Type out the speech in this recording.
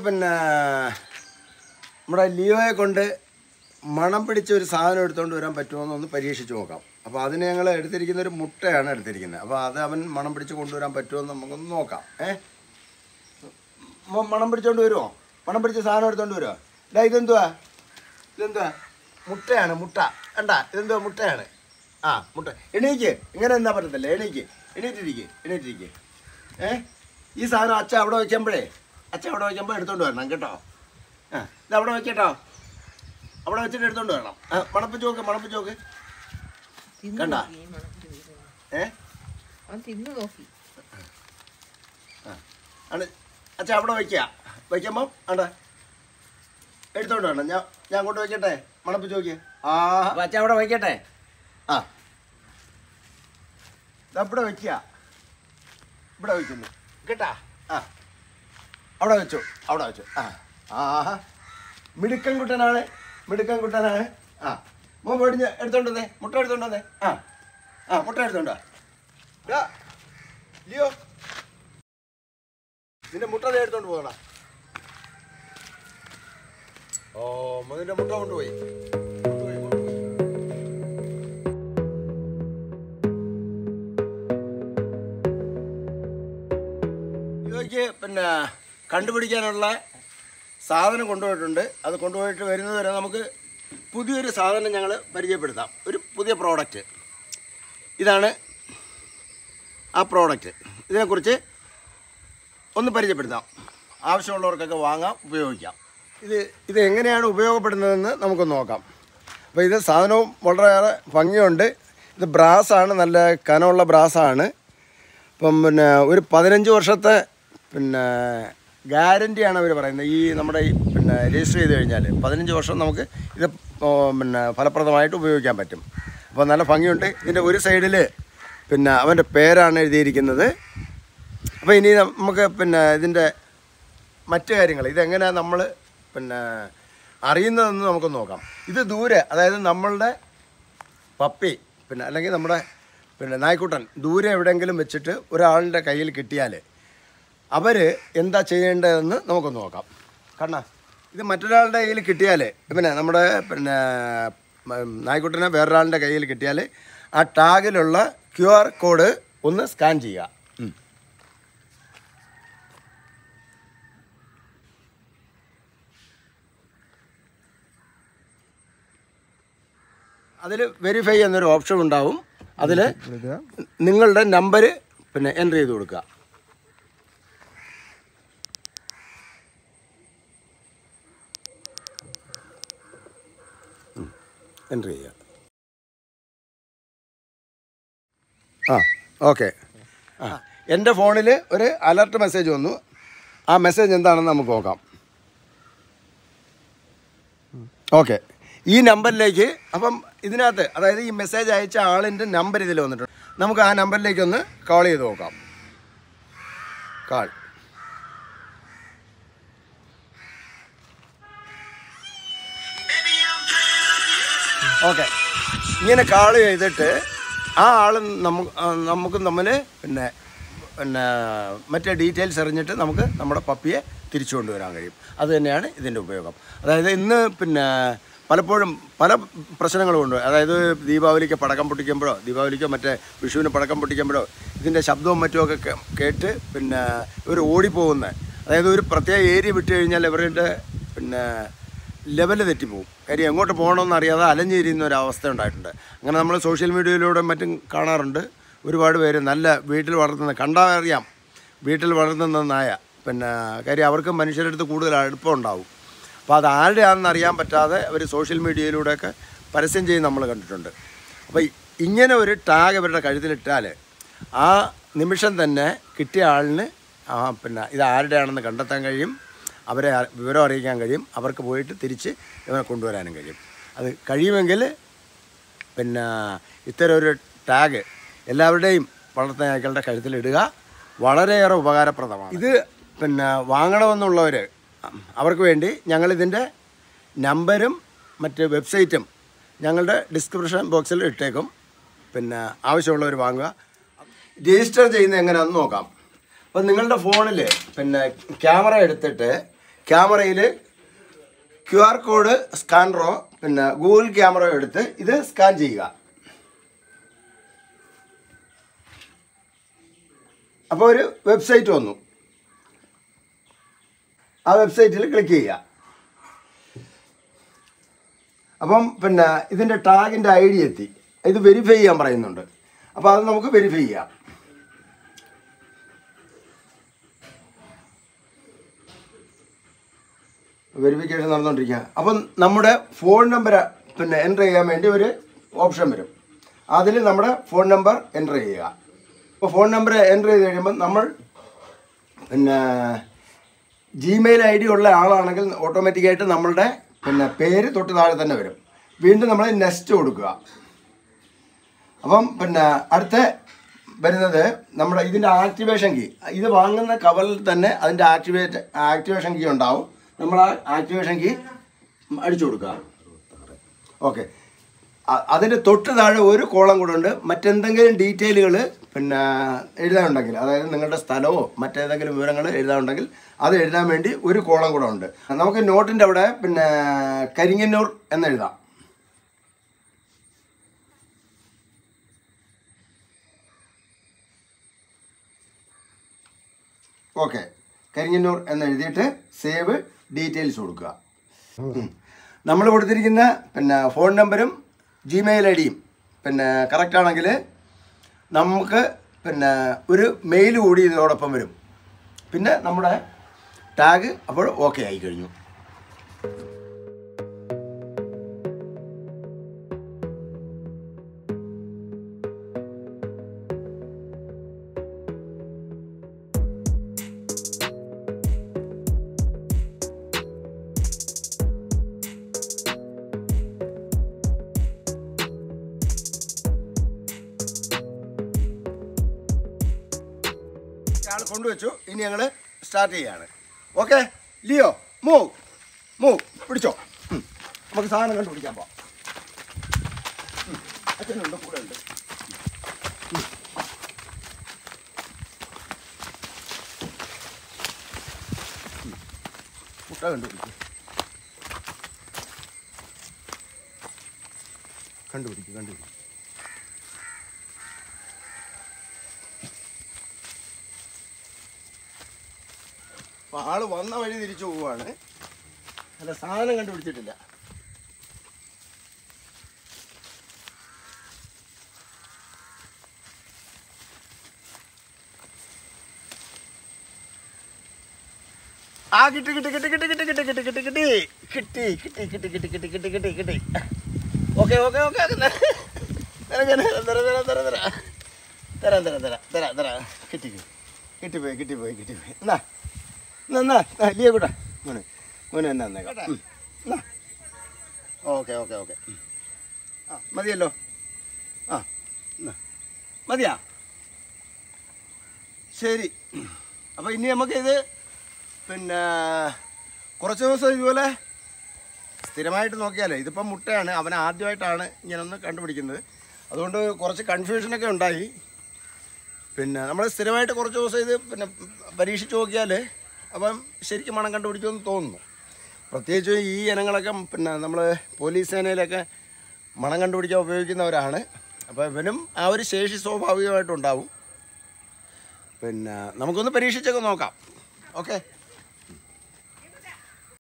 പിന്നെ നമ്മുടെ ലിയോയെ കൊണ്ട് മണം പിടിച്ച ഒരു സാധനം എടുത്തുകൊണ്ട് വരാൻ പറ്റുമോ എന്നൊന്ന് പരീക്ഷിച്ച് നോക്കാം അപ്പോൾ അതിന് ഞങ്ങൾ എടുത്തിരിക്കുന്ന ഒരു മുട്ടയാണ് എടുത്തിരിക്കുന്നത് അപ്പോൾ അത് അവൻ മണം പിടിച്ച് കൊണ്ടുവരാൻ പറ്റുമോ എന്ന് നമുക്കൊന്ന് നോക്കാം ഏ മോൻ മണം പിടിച്ചോണ്ട് വരുമോ മണം പിടിച്ച സാധനം എടുത്തോണ്ട് വരുമോ ഡാ ഇതെന്തുവാ ഇതെന്തുവാ മുട്ടയാണ് മുട്ട കണ്ട ഇതെന്തുവാ മുട്ടയാണ് ആ മുട്ട എണീക്ക് ഇങ്ങനെ എന്നാ പറ്റത്തില്ല എണീക്ക് എണീറ്റിരിക്ക് എണീറ്റിരിക്ക് ഏ ഈ സാധനം അച്ഛ അവിടെ വയ്ക്കുമ്പോഴേ അച്ഛ അവിടെ വയ്ക്കുമ്പോൾ എടുത്തോണ്ട് വരണം കേട്ടോ ആ ഇത് അവിടെ വെക്കട്ടോ അവിടെ വെച്ചിട്ട് എടുത്തോണ്ട് വരണം ആ മണപ്പിച്ച് നോക്ക് മണപ്പിച്ച് നോക്ക് തിന്നു കണ്ടാ? നോക്കി, ഈ മണത്തിൽ വീഴുന്നത്. ഏ അവൻ തിന്നു നോക്കി ആണ് അച്ഛാ അവിടെ വയ്ക്കുക വയ്ക്കുമ്പം ആണ്ട എടുത്തോണ്ട് വേണം ഞാൻ ഞാൻ അങ്ങോട്ട് വയ്ക്കട്ടെ മണപ്പിച്ച് നോക്കിയേ ആ അപ്പൊ അച്ഛാ അവിടെ വയ്ക്കട്ടെ ആ ദാ ഇവിടെ വയ്ക്കുക ഇവിടെ വയ്ക്കുന്നു കേട്ടാ ആ അവിടെ വെച്ചു അവിടെ വെച്ചു ആ ആഹാ മിടുക്കൻ കുട്ടനാണ് മിടുക്കൻ കുട്ടനാണ് ആ മോൻ പൊടിഞ്ഞ് എടുത്തോണ്ട് വന്നേ മുട്ട എടുത്തോണ്ട് വന്നേ ആ ആ മുട്ട എടുത്തോണ്ടോ ഡാ, ലിയോ നിന്റെ മുട്ട ദേ എടുത്തോണ്ട് പോകണ ഓ നിന്റെ മുട്ട കൊണ്ടുപോയി കൊണ്ടുപോയി, കൊണ്ടുപോയി. ഇവയ്ക്ക് പിന്നെ കണ്ടുപിടിക്കാനുള്ള സാധനം കൊണ്ടുപോയിട്ടുണ്ട് അത് കൊണ്ടുപോയിട്ട് വരുന്നത് വരെ നമുക്ക് പുതിയൊരു സാധനം ഞങ്ങൾ പരിചയപ്പെടുത്താം ഒരു പുതിയ പ്രോഡക്റ്റ് ഇതാണ് ആ പ്രോഡക്റ്റ് ഇതിനെക്കുറിച്ച് ഒന്ന് പരിചയപ്പെടുത്താം ആവശ്യമുള്ളവർക്കൊക്കെ വാങ്ങാം ഉപയോഗിക്കാം ഇത് ഇത് എങ്ങനെയാണ് ഉപയോഗപ്പെടുന്നതെന്ന് നമുക്കൊന്ന് നോക്കാം അപ്പോൾ ഇത് സാധനവും വളരെയേറെ ഭംഗിയുണ്ട് ഇത് ബ്രാസാണ് നല്ല കനമുള്ള ബ്രാസാണ് ഇപ്പം പിന്നെ ഒരു പതിനഞ്ച് വർഷത്തെ പിന്നെ ഗ്യാരൻ്റിയാണ് അവർ പറയുന്നത് ഈ നമ്മുടെ ഈ പിന്നെ രജിസ്റ്റർ ചെയ്ത് കഴിഞ്ഞാൽ പതിനഞ്ച് വർഷം നമുക്ക് ഇത് ഓ, പിന്നെ ഫലപ്രദമായിട്ട് ഉപയോഗിക്കാൻ പറ്റും അപ്പോൾ നല്ല ഭംഗിയുണ്ട് ഇതിൻ്റെ ഒരു സൈഡിൽ പിന്നെ അവൻ്റെ പേരാണ് എഴുതിയിരിക്കുന്നത് അപ്പോൾ ഇനി നമുക്ക് പിന്നെ ഇതിൻ്റെ മറ്റു കാര്യങ്ങൾ ഇതെങ്ങനെയാണ് നമ്മൾ പിന്നെ അറിയുന്നതെന്ന് നമുക്ക് നോക്കാം ഇത് ദൂരെ അതായത് നമ്മളുടെ പപ്പി പിന്നെ അല്ലെങ്കിൽ നമ്മുടെ പിന്നെ നായ്ക്കുട്ടൻ ദൂരെ എവിടെയെങ്കിലും വെച്ചിട്ട് ഒരാളിൻ്റെ കയ്യിൽ കിട്ടിയാൽ അവർ എന്താ ചെയ്യേണ്ടതെന്ന് നമുക്കൊന്ന് നോക്കാം കണ്ണ ഇത് മറ്റൊരാളുടെ കയ്യിൽ കിട്ടിയാൽ പിന്നെ നമ്മുടെ പിന്നെ മ- നായ്ക്കുട്ടനെ വേറൊരാളുടെ കയ്യിൽ കിട്ടിയാൽ ആ ടാഗിലുള്ള ക്യു ആർ കോഡ് ഒന്ന് സ്കാൻ ചെയ്യുക ഉം. അതിൽ വെരിഫൈ എന്നൊരു ഓപ്ഷൻ ഉണ്ടാവും അതിൽ നിങ്ങളുടെ നമ്പർ പിന്നെ എൻ്റർ ചെയ്ത് കൊടുക്കുക എൻ്റർ ചെയ്യുക ആ ഓക്കെ ആ എൻ്റെ ഫോണിൽ ഒരു അലർട്ട് മെസ്സേജ് വന്നു ആ മെസ്സേജ് എന്താണെന്ന് നമുക്ക് നോക്കാം ഓക്കെ ഈ നമ്പറിലേക്ക് അപ്പം ഇതിനകത്ത് അതായത് ഈ മെസ്സേജ് അയച്ച ആളിൻ്റെ നമ്പർ ഇതിൽ വന്നിട്ടുണ്ട് നമുക്ക് ആ നമ്പറിലേക്ക് ഒന്ന് കോൾ ചെയ്ത് നോക്കാം കാൾ ഓക്കെ ഇങ്ങനെ കാൾ ചെയ്തിട്ട് ആ ആൾ നമുക്ക് നമുക്ക് തമ്മിൽ പിന്നെ പിന്നെ മറ്റേ ഡീറ്റെയിൽസ് അറിഞ്ഞിട്ട് നമുക്ക് നമ്മുടെ പപ്പിയെ തിരിച്ചു കൊണ്ടുവരാൻ കഴിയും അത് തന്നെയാണ് ഇതിൻ്റെ ഉപയോഗം അതായത് ഇന്ന് പിന്നെ പലപ്പോഴും പല പ്രശ്നങ്ങളും ഉണ്ട് അതായത് ദീപാവലിക്ക് പടക്കം പൊട്ടിക്കുമ്പോഴോ ദീപാവലിക്കോ മറ്റേ വിഷുവിന് പടക്കം പൊട്ടിക്കുമ്പോഴോ ഇതിൻ്റെ ശബ്ദവും മറ്റുമൊക്കെ കേ- കേട്ട് പിന്നെ ഇവർ ഓടിപ്പോകുന്ന അതായത് ഒരു പ്രത്യേക ഏരിയ വിട്ട് കഴിഞ്ഞാൽ ഇവരുടെ പിന്നെ ലെവല് തെറ്റിപ്പോവും കാര്യം എങ്ങോട്ട് പോകണമെന്ന് അറിയാതെ അലഞ്ഞിരിക്കുന്ന ഒരു അവസ്ഥ ഉണ്ടായിട്ടുണ്ട് അങ്ങനെ നമ്മൾ സോഷ്യൽ മീഡിയയിലൂടെ മറ്റും കാണാറുണ്ട് ഒരുപാട് പേര് നല്ല വീട്ടിൽ വളർത്തുന്ന കണ്ടാൽ അറിയാം വീട്ടിൽ വളർത്തുന്ന നായ പിന്നെ കാര്യം അവർക്ക് മനുഷ്യരുടെ അടുത്ത് കൂടുതൽ അടുപ്പം ഉണ്ടാവും അപ്പോൾ അത് ആരുടെയാണെന്ന് അറിയാൻ പറ്റാതെ അവർ സോഷ്യൽ മീഡിയയിലൂടെയൊക്കെ പരസ്യം ചെയ്ത് നമ്മൾ കണ്ടിട്ടുണ്ട് അപ്പോൾ ഇങ്ങനെ ഒരു ടാഗ് ഇവരുടെ കഴുത്തിലിട്ടാൽ ആ നിമിഷം തന്നെ കിട്ടിയ ആളിന് ആ പിന്നെ ഇത് ആരുടെയാണെന്ന് കണ്ടെത്താൻ കഴിയും അവരെ അ- വിവരം അറിയിക്കാൻ കഴിയും അവർക്ക് പോയിട്ട് തിരിച്ച് ഇവനെ കൊണ്ടുവരാനും കഴിയും അത് കഴിയുമെങ്കിൽ പിന്നെ ഇത്തരം ഒരു ടാഗ് എല്ലാവരുടെയും വളർത്തുനായ്ക്കളുടെ കഴുത്തിലിടുക വളരെയേറെ ഉപകാരപ്രദമാണ് ഇത് പിന്നെ വാങ്ങണമെന്നുള്ളവർ അവർക്ക് വേണ്ടി ഞങ്ങളിതിൻ്റെ നമ്പരും മറ്റ് വെബ്സൈറ്റും ഞങ്ങളുടെ ഡിസ്ക്രിപ്ഷൻ ബോക്സിൽ ഇട്ടേക്കും പിന്നെ ആവശ്യമുള്ളവർ വാങ്ങുക രജിസ്റ്റർ ചെയ്യുന്നത് എങ്ങനെയാണെന്ന് നോക്കാം അപ്പം നിങ്ങളുടെ ഫോണിൽ പിന്നെ ക്യാമറ എടുത്തിട്ട് ക്യാമറയിൽ ക്യു ആർ കോഡ് സ്കാനറോ പിന്നെ ഗൂഗിൾ ക്യാമറയോ എടുത്ത് ഇത് സ്കാൻ ചെയ്യുക അപ്പോൾ ഒരു വെബ്സൈറ്റ് വന്നു ആ വെബ്സൈറ്റിൽ ക്ലിക്ക് ചെയ്യുക അപ്പം പിന്നെ ഇതിൻ്റെ ടാഗിൻ്റെ ഐ ഡി എത്തി ഇത് വെരിഫൈ ചെയ്യാൻ പറയുന്നുണ്ട് അപ്പോൾ അത് നമുക്ക് വെരിഫൈ ചെയ്യാം വെരിഫിക്കേഷൻ നടന്നുകൊണ്ടിരിക്കുക അപ്പം നമ്മുടെ ഫോൺ നമ്പർ പിന്നെ എൻ്റർ ചെയ്യാൻ വേണ്ടി ഒരു ഓപ്ഷൻ വരും അതിൽ നമ്മുടെ ഫോൺ നമ്പർ എൻ്റർ ചെയ്യുക അപ്പോൾ ഫോൺ നമ്പർ എൻ്റർ ചെയ്ത് കഴിയുമ്പോൾ നമ്മൾ പിന്നെ ജിമെയിൽ ഐ ഡി ഉള്ള ആളാണെങ്കിൽ ഓട്ടോമാറ്റിക്കായിട്ട് നമ്മളുടെ പിന്നെ പേര് തൊട്ട് താഴെ തന്നെ വരും വീണ്ടും നമ്മൾ നെക്സ്റ്റ് കൊടുക്കുക അപ്പം പിന്നെ അടുത്ത വരുന്നത് നമ്മുടെ ഇതിൻ്റെ ആക്ടിവേഷൻ കീ ഇത് വാങ്ങുന്ന കവറിൽ തന്നെ അതിൻ്റെ ആക്ടിവേറ്റ് ആക്ടിവേഷൻ കീ ഉണ്ടാവും നമ്മൾ ആ ആക്ടിവേഷൻ കീ അടിച്ചു കൊടുക്കുക ഓക്കെ അതിൻ്റെ തൊട്ട് താഴെ ഒരു കോളം കൂടെ ഉണ്ട് മറ്റെന്തെങ്കിലും ഡീറ്റെയിലുകൾ പിന്നെ എഴുതാനുണ്ടെങ്കിൽ അതായത് നിങ്ങളുടെ സ്ഥലമോ മറ്റേതെങ്കിലും വിവരങ്ങൾ എഴുതാനുണ്ടെങ്കിൽ അത് എഴുതാൻ വേണ്ടി ഒരു കോളം കൂടെ ഉണ്ട് നമുക്ക് നോട്ടിൻ്റെ അവിടെ പിന്നെ കരിങ്ങന്നൂർ എന്നെഴുതാം ഓക്കെ കരിങ്ങന്നൂർ എന്ന് എഴുതിയിട്ട് സേവ് ഡീറ്റെയിൽസ് കൊടുക്കുക നമ്മൾ കൊടുത്തിരിക്കുന്ന പിന്നെ ഫോൺ നമ്പരും ജിമെയിൽ ഐ ഡിയും പിന്നെ കറക്റ്റ് ആണെങ്കിൽ നമുക്ക് പിന്നെ ഒരു മെയിൽ കൂടി ഇതോടൊപ്പം വരും പിന്നെ നമ്മുടെ ടാഗ് അപ്പോൾ ഓക്കെ ആയി കഴിഞ്ഞു ആൾ കൊണ്ടുവച്ചു ഇനി ഞങ്ങൾ സ്റ്റാർട്ട് ചെയ്യാണ് ഓക്കെ ലിയോ മൂ മൂ പിടിച്ചോ ഉം. നമുക്ക് സാധനം കണ്ടുപിടിക്കാൻ പോവാം ഉം. അച്ഛനുണ്ട് കൂടെ ഉണ്ട് ഉം. ഉം. മുട്ട കണ്ടുപിടിക്കും കണ്ടുപിടിക്കും കണ്ടുപിടിക്കും അപ്പൊ ആള് വന്ന വഴി തിരിച്ചു പോവാണ് അല്ല സാധനം കണ്ടുപിടിച്ചിട്ടില്ല ആ കിട്ടി കിട്ടി കിട്ടി കിട്ടി കിട്ടി കിട്ടി കിട്ടി കിട്ടി കിട്ടി കിട്ടി കിട്ടി കിട്ടി കിട്ടി കിട്ടി കിട്ടി കിട്ടി കിട്ടി ഓക്കെ ഓക്കെ ഓക്കെ തരാം തരാം തരാം തരാം തരാം തരാം തരാം തരാം തരാം കിട്ടി കിട്ടിപ്പോയി കിട്ടിപ്പോയി കിട്ടിപ്പോയി എന്നാ എന്നാ എന്നാ എന്നാ ലിയ കൂട്ടാ മോനെ മോനെ എന്നാ എന്നേക്കാം ഉം. എന്നാ ഓക്കെ ഓക്കെ ഓക്കെ ഉം. ആ മതിയല്ലോ ആ എന്നാ മതിയാ ശരി അപ്പോൾ ഇനി നമുക്കിത് പിന്നെ കുറച്ച് ദിവസം ഇതുപോലെ സ്ഥിരമായിട്ട് നോക്കിയാലേ ഇതിപ്പം മുട്ടയാണ് അവൻ ആദ്യമായിട്ടാണ് ഇങ്ങനൊന്ന് കണ്ടുപിടിക്കുന്നത് അതുകൊണ്ട് കുറച്ച് കൺഫ്യൂഷനൊക്കെ ഉണ്ടായി പിന്നെ നമ്മൾ സ്ഥിരമായിട്ട് കുറച്ച് ദിവസം ഇത് പിന്നെ പരീക്ഷിച്ച് നോക്കിയാൽ അപ്പം ശരിക്കും മണം കണ്ടുപിടിക്കുമെന്ന് തോന്നുന്നു പ്രത്യേകിച്ച് ഈ ഇനങ്ങളൊക്കെ പിന്നെ നമ്മൾ പോലീസ് സേനയിലൊക്കെ മണം കണ്ടുപിടിക്കാൻ ഉപയോഗിക്കുന്നവരാണ് അപ്പോൾ ഇവനും ആ ഒരു ശേഷി സ്വാഭാവികമായിട്ടുണ്ടാവും പിന്നെ നമുക്കൊന്ന് പരീക്ഷിച്ചൊക്കെ നോക്കാം ഓക്കെ